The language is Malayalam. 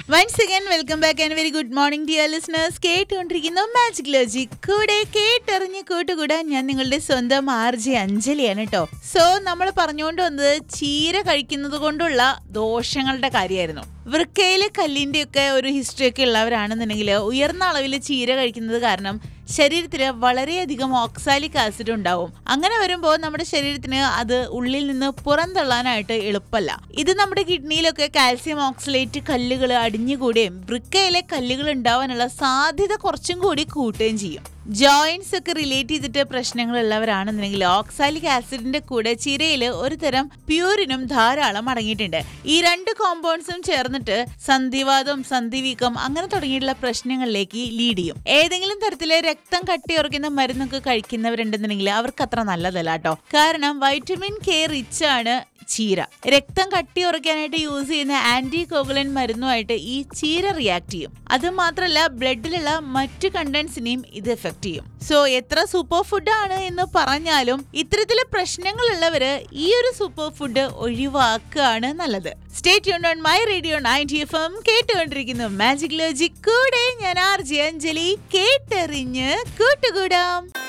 once again welcome back and very good morning dear listeners കേട്ടുകൊണ്ടിരിക്കുന്നു മാജിക് ലോജിക് കൂടെ കേട്ടറിഞ്ഞ് കൂട്ടുകൂടാൻ ഞാൻ നിങ്ങളുടെ സ്വന്തം ആർ ജെ അഞ്ജലിയാണ് കേട്ടോ സോ നമ്മൾ പറഞ്ഞുകൊണ്ട് വന്നത് ചീര കഴിക്കുന്നത് കൊണ്ടുള്ള ദോഷങ്ങളുടെ കാര്യമായിരുന്നു വൃക്കയിലെ കല്ലിന്റെ ഒക്കെ ഒരു ഹിസ്റ്ററി ഒക്കെ ഉള്ളവരാണെന്നുണ്ടെങ്കിൽ ഉയർന്ന അളവിൽ ചീര കഴിക്കുന്നത് കാരണം ശരീരത്തിൽ വളരെയധികം ഓക്സാലിക് ആസിഡ് ഉണ്ടാവും അങ്ങനെ വരുമ്പോൾ നമ്മുടെ ശരീരത്തിന് അത് ഉള്ളിൽ നിന്ന് പുറന്തള്ളാനായിട്ട് എളുപ്പമല്ല ഇത് നമ്മുടെ കിഡ്നിയിലൊക്കെ കാൽസ്യം ഓക്സലേറ്റ് കല്ലുകൾ അടിഞ്ഞുകൂടുകയും വൃക്കയിലെ കല്ലുകൾ ഉണ്ടാവാനുള്ള സാധ്യത കുറച്ചും കൂടി കൂട്ടുകയും ചെയ്യും ജോയിന്റ്സ് ഒക്കെ റിലേറ്റ് ചെയ്തിട്ട് പ്രശ്നങ്ങളുള്ളവരാണെന്നുണ്ടെങ്കിൽ ഓക്സാലിക് ആസിഡിന്റെ കൂടെ ചിരയിൽ ഒരു തരം പ്യൂരിനും ധാരാളം അടങ്ങിയിട്ടുണ്ട് ഈ രണ്ട് കോമ്പൗണ്ട്സും ചേർന്നിട്ട് സന്ധിവാദം സന്ധിവീക്കം അങ്ങനെ തുടങ്ങിയിട്ടുള്ള പ്രശ്നങ്ങളിലേക്ക് ലീഡ് ചെയ്യും ഏതെങ്കിലും തരത്തിലെ രക്തം കട്ടിയുറക്കുന്ന മരുന്നൊക്കെ കഴിക്കുന്നവരുണ്ടെന്നുണ്ടെങ്കിൽ അവർക്ക് അത്ര നല്ലതല്ല കേട്ടോ കാരണം വൈറ്റമിൻ കെ റിച്ച് ആണ് ചീര രക്തം കട്ടി ഉറക്കാനായിട്ട് യൂസ് ചെയ്യുന്ന ആന്റി കോഗുലൻ മരുന്നുമായിട്ട് ഈ ചീര റിയാക്ട് ചെയ്യും അത് മാത്രമല്ല ബ്ലഡിലുള്ള മറ്റു കണ്ടന്റ്സിനെയും ഇത് എഫക്ട് ചെയ്യും സോ എത്ര സൂപ്പർ ഫുഡ് ആണ് എന്ന് പറഞ്ഞാലും ഇത്തരത്തിലെ പ്രശ്നങ്ങളുള്ളവര് ഈ ഒരു സൂപ്പർ ഫുഡ് ഒഴിവാക്കുകയാണ് നല്ലത് stay tune on my radio ninety F M കേട്ടുകൊണ്ടിരിക്കുന്നു മാജിക് ലോജിക് കൂടെ ഞാൻ ആർ ജെ അഞ്ജലി കേട്ടെറിഞ്ഞ് കൂട്ടുകൂടാം